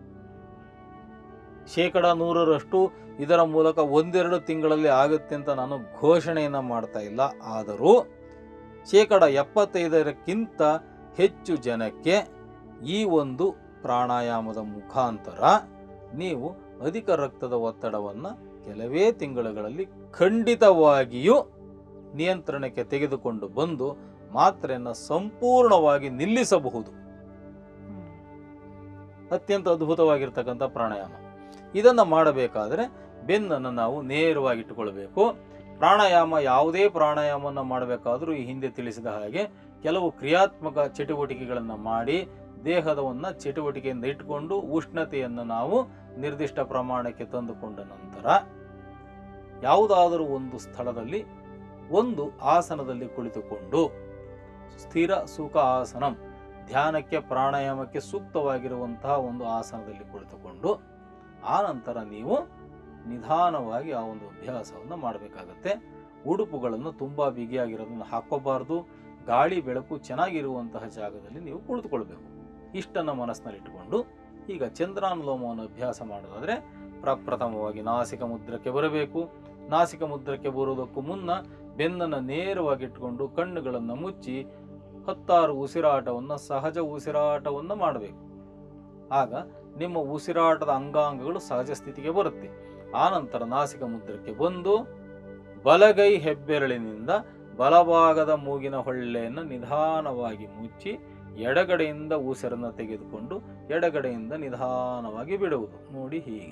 ಶೇಕಡ ನೂರರಷ್ಟು ಇದರ ಮೂಲಕ ಒಂದೆರಡು ತಿಂಗಳಲ್ಲಿ ಆಗುತ್ತೆ ಅಂತ ನಾನು ಘೋಷಣೆಯನ್ನು ಮಾಡ್ತಾ ಇಲ್ಲ ಆದರೂ ಶೇಕಡ ಎಪ್ಪತ್ತೈದರಕ್ಕಿಂತ ಹೆಚ್ಚು ಜನಕ್ಕೆ ಈ ಒಂದು ಪ್ರಾಣಾಯಾಮದ ಮುಖಾಂತರ ನೀವು ಅಧಿಕ ರಕ್ತದ ಒತ್ತಡವನ್ನು ಕೆಲವೇ ತಿಂಗಳುಗಳಲ್ಲಿ ಖಂಡಿತವಾಗಿಯೂ ನಿಯಂತ್ರಣಕ್ಕೆ ತೆಗೆದುಕೊಂಡು ಬಂದು ಮಾತ್ರೆಯನ್ನು ಸಂಪೂರ್ಣವಾಗಿ ನಿಲ್ಲಿಸಬಹುದು ಹ್ಮ್. ಅತ್ಯಂತ ಅದ್ಭುತವಾಗಿರ್ತಕ್ಕಂಥ ಪ್ರಾಣಾಯಾಮ ಇದನ್ನು ಮಾಡಬೇಕಾದರೆ ಬೆನ್ನನ್ನು ನಾವು ನೇರವಾಗಿ ಇಟ್ಟುಕೊಳ್ಬೇಕು ಪ್ರಾಣಾಯಾಮ ಯಾವುದೇ ಪ್ರಾಣಾಯಾಮವನ್ನು ಮಾಡಬೇಕಾದರೂ ಈ ಹಿಂದೆ ತಿಳಿಸಿದ ಹಾಗೆ ಕೆಲವು ಕ್ರಿಯಾತ್ಮಕ ಚಟುವಟಿಕೆಗಳನ್ನು ಮಾಡಿ ದೇಹದವನ್ನು ಚಟುವಟಿಕೆಯಿಂದ ಇಟ್ಟುಕೊಂಡು ಉಷ್ಣತೆಯನ್ನು ನಾವು ನಿರ್ದಿಷ್ಟ ಪ್ರಮಾಣಕ್ಕೆ ತಂದುಕೊಂಡ ನಂತರ ಯಾವುದಾದರೂ ಒಂದು ಸ್ಥಳದಲ್ಲಿ ಒಂದು ಆಸನದಲ್ಲಿ ಕುಳಿತುಕೊಂಡು ಸ್ಥಿರ ಸುಖ ಆಸನಂ ಧ್ಯಾನಕ್ಕೆ ಪ್ರಾಣಾಯಾಮಕ್ಕೆ ಸೂಕ್ತವಾಗಿರುವಂತಹ ಒಂದು ಆಸನದಲ್ಲಿ ಕುಳಿತುಕೊಂಡು ಆ ನಂತರ ನೀವು ನಿಧಾನವಾಗಿ ಆ ಒಂದು ಅಭ್ಯಾಸವನ್ನು ಮಾಡಬೇಕಾಗತ್ತೆ ಉಡುಪುಗಳನ್ನು ತುಂಬ ಬಿಗಿಯಾಗಿರೋದನ್ನು ಹಾಕೋಬಾರ್ದು ಗಾಳಿ ಬೆಳಕು ಚೆನ್ನಾಗಿರುವಂತಹ ಜಾಗದಲ್ಲಿ ನೀವು ಕುಳಿತುಕೊಳ್ಬೇಕು ಇಷ್ಟನ್ನು ಮನಸ್ಸಿನಲ್ಲಿಟ್ಟುಕೊಂಡು ಈಗ ಚಂದ್ರಾನುಲೋಮವನ್ನು ಅಭ್ಯಾಸ ಮಾಡೋದಾದರೆ ಪ್ರಪ್ರಥಮವಾಗಿ ನಾಸಿಕ ಮುದ್ರಕ್ಕೆ ಬರಬೇಕು ನಾಸಿಕ ಮುದ್ರಕ್ಕೆ ಬರುವುದಕ್ಕೂ ಮುನ್ನ ಬೆನ್ನನ್ನು ನೇರವಾಗಿ ಇಟ್ಕೊಂಡು ಕಣ್ಣುಗಳನ್ನು ಮುಚ್ಚಿ ಹತ್ತಾರು ಉಸಿರಾಟವನ್ನು ಸಹಜ ಉಸಿರಾಟವನ್ನು ಮಾಡಬೇಕು ಆಗ ನಿಮ್ಮ ಉಸಿರಾಟದ ಅಂಗಾಂಗಗಳು ಸಹಜ ಸ್ಥಿತಿಗೆ ಬರುತ್ತೆ ಆನಂತರ ನಾಸಿಕ ಮುದ್ರಕ್ಕೆ ಬಂದು ಬಲಗೈ ಹೆಬ್ಬೆರಳಿನಿಂದ ಬಲಭಾಗದ ಮೂಗಿನ ಹೊಳ್ಳೆಯನ್ನು ನಿಧಾನವಾಗಿ ಮುಚ್ಚಿ ಎಡಗಡೆಯಿಂದ ಉಸಿರನ್ನು ತೆಗೆದುಕೊಂಡು ಎಡಗಡೆಯಿಂದ ನಿಧಾನವಾಗಿ ಬಿಡುವುದು ನೋಡಿ ಹೀಗೆ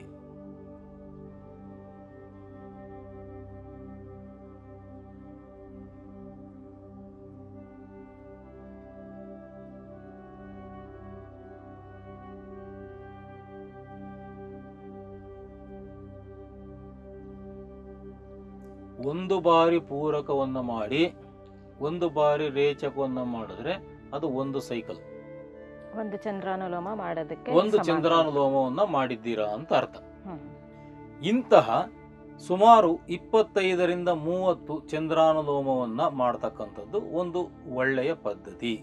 ಒಂದು ಬಾರಿ ಪೂರಕವನ್ನು ಮಾಡಿ ಒಂದು ಬಾರಿ ರೇಚಕವನ್ನು ಮಾಡಿದ್ರೆ ಅದು ಒಂದು ಸೈಕಲ್ ಒಂದು ಚಂದ್ರಾನುಲೋಮ ಮಾಡೋದಕ್ಕೆ ಒಂದು ಸಮಾನ. ಚಂದ್ರಾನುಲೋಮವನ್ನ ಮಾಡಿದ್ದೀರಾ ಅಂತ ಅರ್ಥ ಹ್ಮ್. ಇಂತಹ ಸುಮಾರು ಇಪ್ಪತ್ತೈದರಿಂದ ಮೂವತ್ತು ಚಂದ್ರಾನುಲೋಮವನ್ನ ಮಾಡ್ತಕ್ಕಂಥದ್ದು ಒಂದು ಒಳ್ಳೆಯ ಪದ್ಧತಿ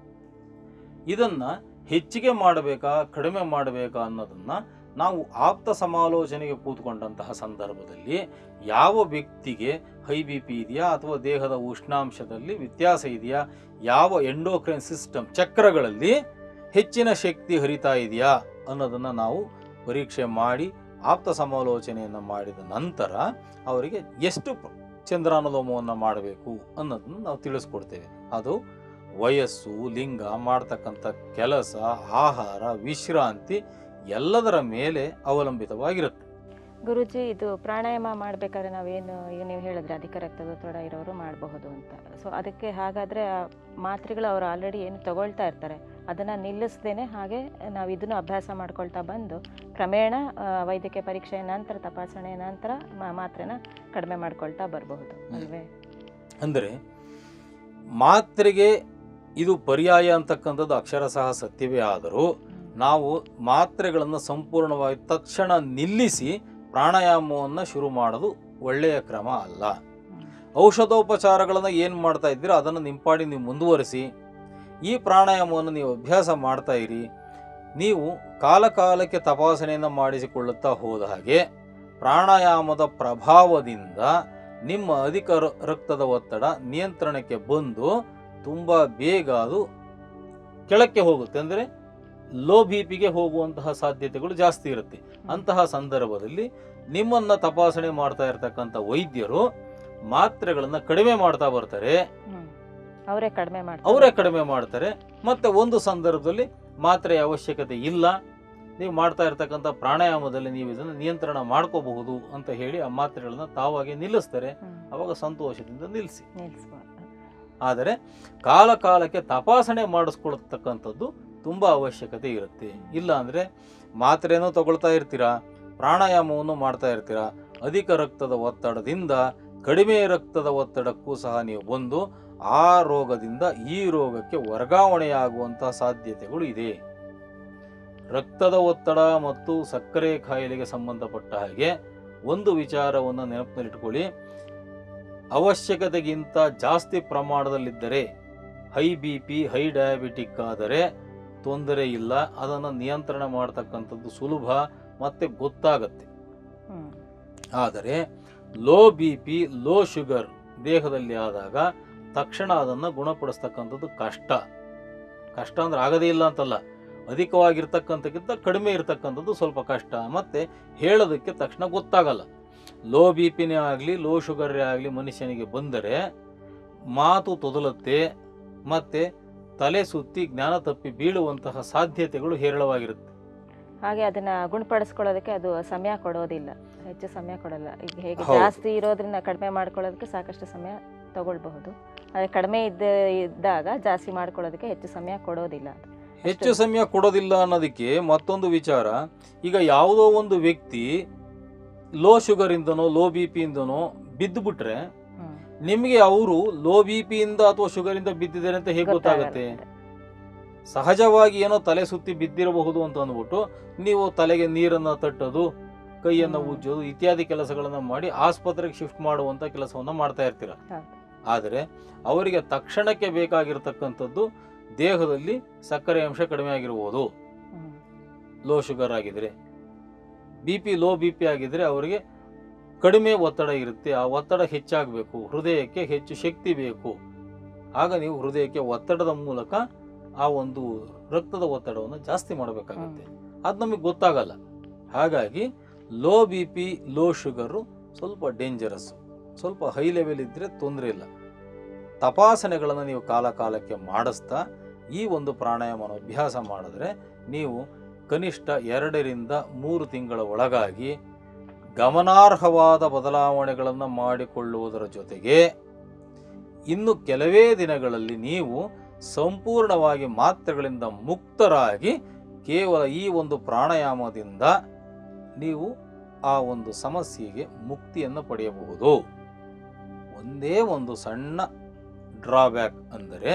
ಇದನ್ನ ಹೆಚ್ಚಿಗೆ ಮಾಡಬೇಕಾ ಕಡಿಮೆ ಮಾಡಬೇಕಾ ಅನ್ನೋದನ್ನ ನಾವು ಆಪ್ತ ಸಮಾಲೋಚನೆಗೆ ಕೂತ್ಕೊಂಡಂತಹ ಸಂದರ್ಭದಲ್ಲಿ ಯಾವ ವ್ಯಕ್ತಿಗೆ ಹೈ ಬಿ ಪಿ ಇದೆಯಾ ಅಥವಾ ದೇಹದ ಉಷ್ಣಾಂಶದಲ್ಲಿ ವ್ಯತ್ಯಾಸ ಇದೆಯಾ ಯಾವ ಎಂಡೋಕ್ರೈನ್ ಸಿಸ್ಟಮ್ ಚಕ್ರಗಳಲ್ಲಿ ಹೆಚ್ಚಿನ ಶಕ್ತಿ ಹರಿತಾ ಇದೆಯಾ ಅನ್ನೋದನ್ನು ನಾವು ಪರೀಕ್ಷೆ ಮಾಡಿ ಆಪ್ತ ಸಮಾಲೋಚನೆಯನ್ನು ಮಾಡಿದ ನಂತರ ಅವರಿಗೆ ಎಷ್ಟು ಪ- ಚಂದ್ರಾನುಲೋಮವನ್ನು ಮಾಡಬೇಕು ಅನ್ನೋದನ್ನು ನಾವು ತಿಳಿಸ್ಕೊಡ್ತೇವೆ ಅದು ವಯಸ್ಸು ಲಿಂಗ ಮಾಡ್ತಕ್ಕಂಥ ಕೆಲಸ ಆಹಾರ ವಿಶ್ರಾಂತಿ ಎಲ್ಲದರ ಮೇಲೆ ಅವಲಂಬಿತವಾಗಿರುತ್ತೆ ಗುರುಜಿ ಇದು ಪ್ರಾಣಾಯಾಮ ಮಾಡಬೇಕಾದ್ರೆ ನಾವೇನು ಈಗ ನೀವು ಹೇಳಿದ್ರೆ ಅಧಿಕ ರಕ್ತದೊತ್ತಡ ಇರೋರು ಮಾಡಬಹುದು ಅಂತ ಸೊ ಅದಕ್ಕೆ ಹಾಗಾದರೆ ಮಾತ್ರೆಗಳು ಅವರು ಆಲ್ರೆಡಿ ಏನು ತಗೊಳ್ತಾ ಇರ್ತಾರೆ ಅದನ್ನು ನಿಲ್ಲಿಸ್ದೇನೆ ಹಾಗೆ ನಾವು ಇದನ್ನು ಅಭ್ಯಾಸ ಮಾಡ್ಕೊಳ್ತಾ ಬಂದು ಕ್ರಮೇಣ ಆ, ವೈದ್ಯಕೀಯ ಪರೀಕ್ಷೆಯ ನಂತರ ತಪಾಸಣೆಯ ನಂತರ ಮಾ- ಮಾತ್ರೆನ ಕಡಿಮೆ ಮಾಡ್ಕೊಳ್ತಾ ಬರಬಹುದು ಅಲ್ವೇ ಅಂದರೆ ಮಾತ್ರೆಗೆ ಇದು ಪರ್ಯಾಯ ಅಂತಕ್ಕಂಥದ್ದು ಅಕ್ಷರಶಃ ಸತ್ಯವೇ ಆದರೂ ನಾವು ಮಾತ್ರೆಗಳನ್ನು ಸಂಪೂರ್ಣವಾಗಿ ತಕ್ಷಣ ನಿಲ್ಲಿಸಿ ಪ್ರಾಣಾಯಾಮವನ್ನು ಶುರು ಮಾಡೋದು ಒಳ್ಳೆಯ ಕ್ರಮ ಅಲ್ಲ ಔಷಧೋಪಚಾರಗಳನ್ನು ಏನು ಮಾಡ್ತಾ ಇದ್ದೀರೋ ಅದನ್ನು ನಿಂಪಾಡಿ ನೀವು ಮುಂದುವರಿಸಿ ಈ ಪ್ರಾಣಾಯಾಮವನ್ನು ನೀವು ಅಭ್ಯಾಸ ಮಾಡ್ತಾ ಇರಿ ನೀವು ಕಾಲ ಕಾಲಕ್ಕೆ ತಪಾಸಣೆಯನ್ನು ಮಾಡಿಸಿಕೊಳ್ಳುತ್ತಾ ಹೋದ ಹಾಗೆ ಪ್ರಾಣಾಯಾಮದ ಪ್ರಭಾವದಿಂದ ನಿಮ್ಮ ಅಧಿಕ ರ- ರಕ್ತದ ಒತ್ತಡ ನಿಯಂತ್ರಣಕ್ಕೆ ಬಂದು ತುಂಬ ಬೇಗ ಅದು ಕೆಳಕ್ಕೆ ಹೋಗುತ್ತೆ ಅಂದರೆ ಲೋ ಬಿ ಪಿಗೆ ಹೋಗುವಂತಹ ಸಾಧ್ಯತೆಗಳು ಜಾಸ್ತಿ ಇರುತ್ತೆ ಅಂತಹ ಸಂದರ್ಭದಲ್ಲಿ ನಿಮ್ಮನ್ನ ತಪಾಸಣೆ ಮಾಡ್ತಾ ಇರತಕ್ಕಂಥ ವೈದ್ಯರು ಮಾತ್ರೆಗಳನ್ನು ಕಡಿಮೆ ಮಾಡ್ತಾ ಬರ್ತಾರೆ ಹ್ಮ್. ಅವರೇ ಕಡಿಮೆ ಮಾಡ್ತಾರೆ ಅವರೇ ಕಡಿಮೆ ಮಾಡ್ತಾರೆ ಮತ್ತೆ ಒಂದು ಸಂದರ್ಭದಲ್ಲಿ ಮಾತ್ರೆಯ ಅವಶ್ಯಕತೆ ಇಲ್ಲ ನೀವು ಮಾಡ್ತಾ ಇರ್ತಕ್ಕಂಥ ಪ್ರಾಣಾಯಾಮದಲ್ಲಿ ನೀವು ಇದನ್ನು ನಿಯಂತ್ರಣ ಮಾಡ್ಕೋಬಹುದು ಅಂತ ಹೇಳಿ ಆ ಮಾತ್ರೆಗಳನ್ನ ತಾವಾಗಿ ನಿಲ್ಲಿಸ್ತಾರೆ ಹ್ಮ್. ಅವಾಗ ಸಂತೋಷದಿಂದ ನಿಲ್ಲಿಸಿ ನಿಲ್ಲಿಸ್ಬೋದು ಆದರೆ ಕಾಲ ಕಾಲಕ್ಕೆ ತಪಾಸಣೆ ಮಾಡಿಸ್ಕೊಳ್ತಕ್ಕಂಥದ್ದು ತುಂಬ ಅವಶ್ಯಕತೆ ಇರುತ್ತೆ ಇಲ್ಲ ಅಂದರೆ ಮಾತ್ರೆನೂ ತಗೊಳ್ತಾ ಇರ್ತೀರಾ ಪ್ರಾಣಾಯಾಮವನ್ನು ಮಾಡ್ತಾ ಇರ್ತೀರಾ ಅಧಿಕ ರಕ್ತದ ಒತ್ತಡದಿಂದ ಕಡಿಮೆ ರಕ್ತದ ಒತ್ತಡಕ್ಕೂ ಸಹ ನೀವು ಬಂದು ಆ ರೋಗದಿಂದ ಈ ರೋಗಕ್ಕೆ ವರ್ಗಾವಣೆಯಾಗುವಂತಹ ಸಾಧ್ಯತೆಗಳು ಇದೆ ರಕ್ತದ ಒತ್ತಡ ಮತ್ತು ಸಕ್ಕರೆ ಕಾಯಿಲೆಗೆ ಸಂಬಂಧಪಟ್ಟ ಹಾಗೆ ಒಂದು ವಿಚಾರವನ್ನು ನೆನಪಿನಲ್ಲಿಟ್ಕೊಳ್ಳಿ ಅವಶ್ಯಕತೆಗಿಂತ ಜಾಸ್ತಿ ಪ್ರಮಾಣದಲ್ಲಿದ್ದರೆ high B P high diabetic ಆದರೆ ತೊಂದರೆ ಇಲ್ಲ ಅದನ್ನು ನಿಯಂತ್ರಣ ಮಾಡ್ತಕ್ಕಂಥದ್ದು ಸುಲಭ ಮತ್ತೆ ಗೊತ್ತಾಗತ್ತೆ ಹ್ಮ್. ಆದರೆ low B P low sugar ದೇಹದಲ್ಲಿ ಆದಾಗ ತಕ್ಷಣ ಅದನ್ನು ಗುಣಪಡಿಸ್ತಕ್ಕಂಥದ್ದು ಕಷ್ಟ ಕಷ್ಟ ಅಂದ್ರೆ ಆಗದೇ ಇಲ್ಲ ಅಂತಲ್ಲ ಅಧಿಕವಾಗಿರ್ತಕ್ಕಂಥಕ್ಕಿಂತ ಕಡಿಮೆ ಇರತಕ್ಕಂಥದ್ದು ಸ್ವಲ್ಪ ಕಷ್ಟ ಮತ್ತೆ ಹೇಳೋದಕ್ಕೆ ತಕ್ಷಣ ಗೊತ್ತಾಗಲ್ಲ ಲೋ ಬಿ ಪಿನೇ ಆಗಲಿ ಲೋ ಶುಗರೇ ಆಗಲಿ ಮನುಷ್ಯನಿಗೆ ಬಂದರೆ ಮಾತು ತೊದಲುತ್ತೆ ಮತ್ತೆ ತಲೆ ಸುತ್ತಿ ಜ್ಞಾನ ತಪ್ಪಿ ಬೀಳುವಂತಹ ಸಾಧ್ಯತೆಗಳು ಹೇರಳವಾಗಿರುತ್ತೆ ಹಾಗೆ ಅದನ್ನ ಗುಣಪಡಿಸ್ಕೊಳ್ಳೋದಕ್ಕೆ ಅದು ಸಮಯ ಕೊಡೋದಿಲ್ಲ ಹೆಚ್ಚು ಸಮಯ ಕೊಡಲ್ಲ ಈಗ ಹೇಗೆ ಹೌದು. ಜಾಸ್ತಿ ಇರೋದ್ರಿಂದ ಕಡಿಮೆ ಮಾಡ್ಕೊಳ್ಳೋದಕ್ಕೆ ಸಾಕಷ್ಟು ಸಮಯ ತಗೊಳ್ಬಹುದು ಆದರೆ ಕಡಿಮೆ ಇದ್ದ ಇದ್ದಾಗ ಜಾಸ್ತಿ ಮಾಡ್ಕೊಳ್ಳೋದಕ್ಕೆ ಹೆಚ್ಚು ಸಮಯ ಕೊಡೋದಿಲ್ಲ ಅದು. ಹೆಚ್ಚು ಸಮಯ ಕೊಡೋದಿಲ್ಲ ಅನ್ನೋದಕ್ಕೆ ಮತ್ತೊಂದು ವಿಚಾರ ಈಗ ಯಾವುದೋ ಒಂದು ವ್ಯಕ್ತಿ ಲೋ ಶುಗರ್ ಇಂದನೋ ಲೋ ಬಿ ಪಿ ಇಂದನೋ ಬಿದ್ದು ಬಿಟ್ರೆ ಹ್ಮ್. ನಿಮಗೆ ಅವರು ಲೋ ಬಿ ಪಿ ಇಂದ ಅಥವಾ ಶುಗರ್ ಇಂದ ಬಿದ್ದಿದ್ದಾರೆ ಅಂತ ಹೇಗೆ ಗೊತ್ತಾಗುತ್ತೆ ಗೊತ್ತಾಗಲ್ಲ. ಸಹಜವಾಗಿ ಏನೋ ತಲೆ ಸುತ್ತಿ ಬಿದ್ದಿರಬಹುದು ಅಂತ ಅಂದ್ಬಿಟ್ಟು ನೀವು ತಲೆಗೆ ನೀರನ್ನು ತಟ್ಟೋದು ಕೈಯನ್ನು ಹ್ಮ್. ಉಜ್ಜೋದು ಇತ್ಯಾದಿ ಕೆಲಸಗಳನ್ನು ಮಾಡಿ ಆಸ್ಪತ್ರೆಗೆ ಶಿಫ್ಟ್ ಮಾಡುವಂತ ಕೆಲಸವನ್ನ ಮಾಡ್ತಾ ಇರ್ತೀರ ಹೌದು. ಆದರೆ ಅವರಿಗೆ ತಕ್ಷಣಕ್ಕೆ ಬೇಕಾಗಿರತಕ್ಕಂಥದ್ದು ದೇಹದಲ್ಲಿ ಸಕ್ಕರೆ ಅಂಶ ಕಡಿಮೆ ಆಗಿರ್ಬೋದು ಹ್ಮ್. ಲೋ ಶುಗರ್ ಆಗಿದ್ರೆ B P low B P ಆಗಿದ್ರೆ ಅವರಿಗೆ ಕಡಿಮೆ ಒತ್ತಡ ಇರುತ್ತೆ ಆ ಒತ್ತಡ ಹೆಚ್ಚಾಗಬೇಕು ಹೃದಯಕ್ಕೆ ಹೆಚ್ಚು ಶಕ್ತಿ ಬೇಕು ಆಗ ನೀವು ಹೃದಯಕ್ಕೆ ಒತ್ತಡದ ಮೂಲಕ ಆ ಒಂದು ರಕ್ತದ ಒತ್ತಡವನ್ನು ಜಾಸ್ತಿ ಮಾಡಬೇಕಾಗುತ್ತೆ ಅದು ನಮಗೆ ಗೊತ್ತಾಗಲ್ಲ ಹಾಗಾಗಿ low B P low sugar ಸ್ವಲ್ಪ ಡೇಂಜರಸ್ ಸ್ವಲ್ಪ ಹೈ ಲೆವೆಲ್ ಇದ್ದರೆ ತೊಂದರೆ ಇಲ್ಲ ತಪಾಸಣೆಗಳನ್ನು ನೀವು ಕಾಲ ಕಾಲಕ್ಕೆ ಮಾಡಿಸ್ತಾ ಈ ಒಂದು ಪ್ರಾಣಾಯಾಮನ ಅಭ್ಯಾಸ ಮಾಡಿದ್ರೆ ನೀವು ಕನಿಷ್ಠ ಎರಡರಿಂದ ಮೂರು ತಿಂಗಳ ಒಳಗಾಗಿ ಗಮನಾರ್ಹವಾದ ಬದಲಾವಣೆಗಳನ್ನು ಮಾಡಿಕೊಳ್ಳುವುದರ ಜೊತೆಗೆ ಇನ್ನು ಕೆಲವೇ ದಿನಗಳಲ್ಲಿ ನೀವು ಸಂಪೂರ್ಣವಾಗಿ ಮಾತ್ರೆಗಳಿಂದ ಮುಕ್ತರಾಗಿ ಕೇವಲ ಈ ಒಂದು ಪ್ರಾಣಾಯಾಮದಿಂದ ನೀವು ಆ ಒಂದು ಸಮಸ್ಯೆಗೆ ಮುಕ್ತಿಯನ್ನು ಪಡೆಯಬಹುದು ಒಂದೇ ಒಂದು ಸಣ್ಣ ಡ್ರಾಬ್ಯಾಕ್ ಅಂದರೆ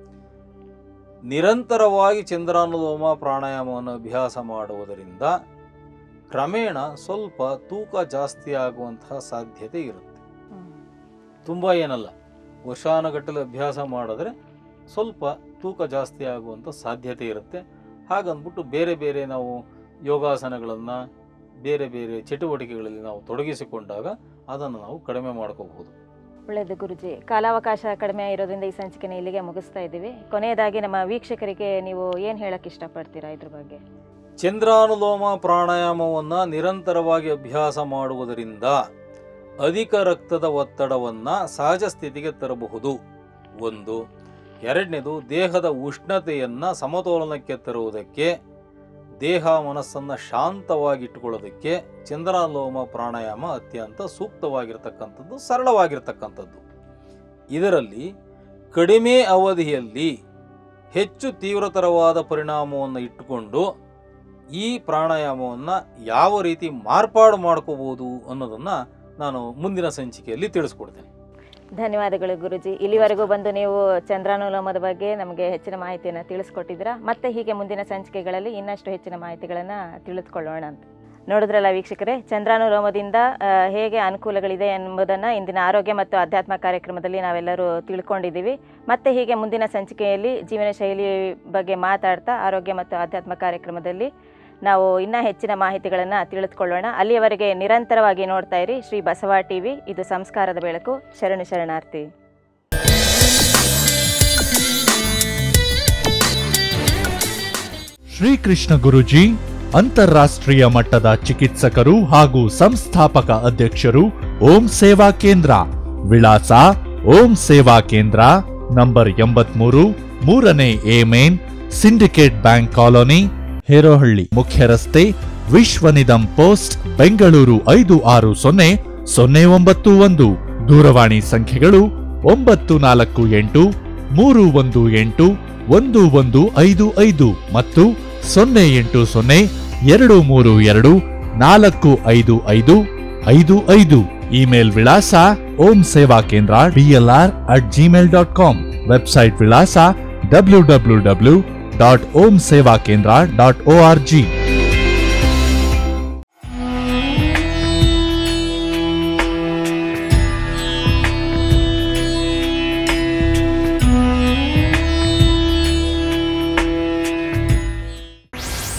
ನಿರಂತರವಾಗಿ ಚಂದ್ರಾನುಲೋಮ ಪ್ರಾಣಾಯಾಮವನ್ನು ಅಭ್ಯಾಸ ಮಾಡುವುದರಿಂದ ಕ್ರಮೇಣ ಸ್ವಲ್ಪ ತೂಕ ಜಾಸ್ತಿ ಆಗುವಂತಹ ಸಾಧ್ಯತೆ ಇರುತ್ತೆ ಹ್ಮ್. ತುಂಬ ಏನಲ್ಲ ವರ್ಷಾನುಗಟ್ಟಲೆ ಅಭ್ಯಾಸ ಮಾಡಿದ್ರೆ ಸ್ವಲ್ಪ ತೂಕ ಜಾಸ್ತಿ ಆಗುವಂಥ ಸಾಧ್ಯತೆ ಇರುತ್ತೆ ಹಾಗಂದ್ಬಿಟ್ಟು ಬೇರೆ ಬೇರೆ ನಾವು ಯೋಗಾಸನಗಳನ್ನು ಬೇರೆ ಬೇರೆ ಚಟುವಟಿಕೆಗಳಲ್ಲಿ ನಾವು ತೊಡಗಿಸಿಕೊಂಡಾಗ ಅದನ್ನು ನಾವು ಕಡಿಮೆ ಮಾಡ್ಕೋಬಹುದು ಒಳ್ಳೆಯದು ಗುರುಜಿ ಕಾಲಾವಕಾಶ ಕಡಿಮೆ ಇರೋದ್ರಿಂದ ಈ ಸಂಚಿಕೆನ ಇಲ್ಲಿಗೆ ಮುಗಿಸ್ತಾ ಇದ್ದೀವಿ ಕೊನೆಯದಾಗಿ ನಮ್ಮ ವೀಕ್ಷಕರಿಗೆ ನೀವು ಏನು ಹೇಳಕ್ಕೆ ಇಷ್ಟಪಡ್ತೀರಾ ಇದ್ರ ಬಗ್ಗೆ ಚಂದ್ರಾನುಲೋಮ ಪ್ರಾಣಾಯಾಮವನ್ನು ನಿರಂತರವಾಗಿ ಅಭ್ಯಾಸ ಮಾಡುವುದರಿಂದ ಅಧಿಕ ರಕ್ತದ ಒತ್ತಡವನ್ನು ಸಹಜ ಸ್ಥಿತಿಗೆ ತರಬಹುದು ಒಂದು ಎರಡನೇದು ದೇಹದ ಉಷ್ಣತೆಯನ್ನು ಸಮತೋಲನಕ್ಕೆ ತರುವುದಕ್ಕೆ ದೇಹ ಮನಸ್ಸನ್ನು ಶಾಂತವಾಗಿಟ್ಟುಕೊಳ್ಳೋದಕ್ಕೆ ಚಂದ್ರಾನುಲೋಮ ಪ್ರಾಣಾಯಾಮ ಅತ್ಯಂತ ಸೂಕ್ತವಾಗಿರ್ತಕ್ಕಂಥದ್ದು ಸರಳವಾಗಿರ್ತಕ್ಕಂಥದ್ದು ಇದರಲ್ಲಿ ಕಡಿಮೆ ಅವಧಿಯಲ್ಲಿ ಹೆಚ್ಚು ತೀವ್ರತರವಾದ ಪರಿಣಾಮವನ್ನು ಇಟ್ಟುಕೊಂಡು ಈ ಪ್ರಾಣಾಯಾಮವನ್ನು ಯಾವ ರೀತಿ ಮಾರ್ಪಾಡು ಮಾಡ್ಕೋಬಹುದು ಅನ್ನೋದನ್ನು ನಾನು ಮುಂದಿನ ಸಂಚಿಕೆಯಲ್ಲಿ ತಿಳಿಸ್ಕೊಡ್ತೇನೆ ಧನ್ಯವಾದಗಳು ಗುರುಜಿ ಇಲ್ಲಿವರೆಗೂ ಬಂದು ನೀವು ಚಂದ್ರಾನುಲೋಮದ ಬಗ್ಗೆ ನಮಗೆ ಹೆಚ್ಚಿನ ಮಾಹಿತಿಯನ್ನು ತಿಳಿಸ್ಕೊಟ್ಟಿದ್ದೀರಾ ಮತ್ತೆ ಹೀಗೆ ಮುಂದಿನ ಸಂಚಿಕೆಗಳಲ್ಲಿ ಇನ್ನಷ್ಟು ಹೆಚ್ಚಿನ ಮಾಹಿತಿಗಳನ್ನು ತಿಳಿದುಕೊಳ್ಳೋಣ ಅಂತ ನೋಡಿದ್ರಲ್ಲ ವೀಕ್ಷಕರೇ ಚಂದ್ರಾನುಲೋಮದಿಂದ ಆ, ಹೇಗೆ ಅನುಕೂಲಗಳಿದೆ ಎಂಬುದನ್ನು ಇಂದಿನ ಆರೋಗ್ಯ ಮತ್ತು ಅಧ್ಯಾತ್ಮ ಕಾರ್ಯಕ್ರಮದಲ್ಲಿ ನಾವೆಲ್ಲರೂ ತಿಳ್ಕೊಂಡಿದ್ದೀವಿ ಮತ್ತೆ ಹೀಗೆ ಮುಂದಿನ ಸಂಚಿಕೆಯಲ್ಲಿ ಜೀವನ ಶೈಲಿ ಬಗ್ಗೆ ಮಾತಾಡ್ತಾ ಆರೋಗ್ಯ ಮತ್ತು ಅಧ್ಯಾತ್ಮ ಕಾರ್ಯಕ್ರಮದಲ್ಲಿ ನಾವು ಇನ್ನೂ ಹೆಚ್ಚಿನ ಮಾಹಿತಿಗಳನ್ನು ತಿಳಿದುಕೊಳ್ಳೋಣ ಅಲ್ಲಿಯವರೆಗೆ ನಿರಂತರವಾಗಿ ನೋಡ್ತಾ ಇರಿ ಶ್ರೀ ಬಸವ ಟಿವಿ ಇದು ಸಂಸ್ಕಾರದ ಬೆಳಕು ಶರಣು ಶರಣಾರ್ಥಿ ಶ್ರೀಕೃಷ್ಣ ಗುರುಜಿ ಅಂತಾರಾಷ್ಟ್ರೀಯ ಮಟ್ಟದ ಚಿಕಿತ್ಸಕರು ಹಾಗೂ ಸಂಸ್ಥಾಪಕ ಅಧ್ಯಕ್ಷರು ಓಂ ಸೇವಾ ಕೇಂದ್ರ ವಿಳಾಸ ಓಂ ಸೇವಾ ಕೇಂದ್ರ ನಂಬರ್ ಎಂಬತ್ಮೂರು ಮೂರನೇ A main Syndicate Bank colony Herohalli ಮುಖ್ಯ ರಸ್ತೆ ವಿಶ್ವನಿಧಂ ಪೋಸ್ಟ್ ಬೆಂಗಳೂರು ಐದು ಆರು ಸೊನ್ನೆ ಸೊನ್ನೆ ಒಂಬತ್ತು ಒಂದು ದೂರವಾಣಿ ಸಂಖ್ಯೆಗಳು ಒಂಬತ್ತು ನಾಲ್ಕು ಎಂಟು ಮೂರು ಒಂದು ಎಂಟು ಒಂದು ಒಂದು ಐದು ಐದು ಮತ್ತು ಸೊನ್ನೆ ಎಂಟು ಸೊನ್ನೆ ಎರಡು ಮೂರು ಎರಡು ನಾಲ್ಕು ಐದು ಐದು ಐದು ಐದು ಇಮೇಲ್ ವಿಳಾಸ Om Seva Kendra DLR at Gmail dot com website ವಿಳಾಸ W W W dot Om Seva Kendra dot O R G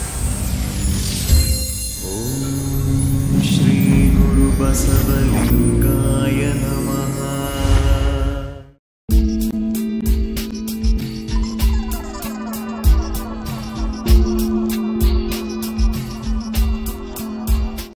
श्रीगुरुबसवलिं